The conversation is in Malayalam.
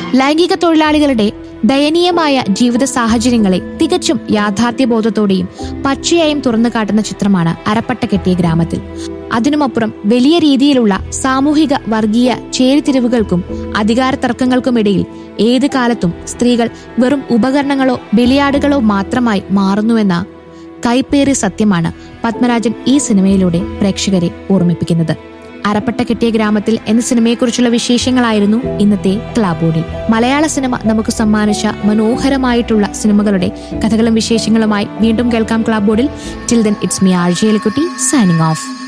ലൈംഗിക തൊഴിലാളികളുടെ ദയനീയമായ ജീവിത സാഹചര്യങ്ങളെ തികച്ചും യാഥാർത്ഥ്യബോധത്തോടെയും പച്ചയായും തുറന്നു കാട്ടുന്ന ചിത്രമാണ് അരപ്പട്ട കെട്ടിയ ഗ്രാമത്തിൽ അതിനുമപ്പുറം വലിയ രീതിയിലുള്ള സാമൂഹിക വർഗീയ ചേരിതിരിവുകൾക്കും അധികാര തർക്കങ്ങൾക്കുമിടയിൽ ഏത് കാലത്തും സ്ത്രീകൾ വെറും ഉപകരണങ്ങളോ ബലിയാടുകളോ മാത്രമായി മാറുന്നുവെന്ന കൈപ്പേറിയ സത്യമാണ് പത്മരാജൻ ഈ സിനിമയിലൂടെ പ്രേക്ഷകരെ ഓർമ്മിപ്പിക്കുന്നത് അരപ്പട്ട കെട്ടിയ ഗ്രാമത്തിൽ എന്ന സിനിമയെക്കുറിച്ചുള്ള വിശേഷങ്ങളായിരുന്നു ഇന്നത്തെ ക്ലാബോർഡിൽ മലയാള സിനിമ നമുക്ക് സമ്മാനിച്ച മനോഹരമായിട്ടുള്ള സിനിമകളുടെ കഥകളും വിശേഷങ്ങളുമായി വീണ്ടും കേൾക്കാം ക്ലാബോർഡിൽ till then it's me R J Elikkutty signing of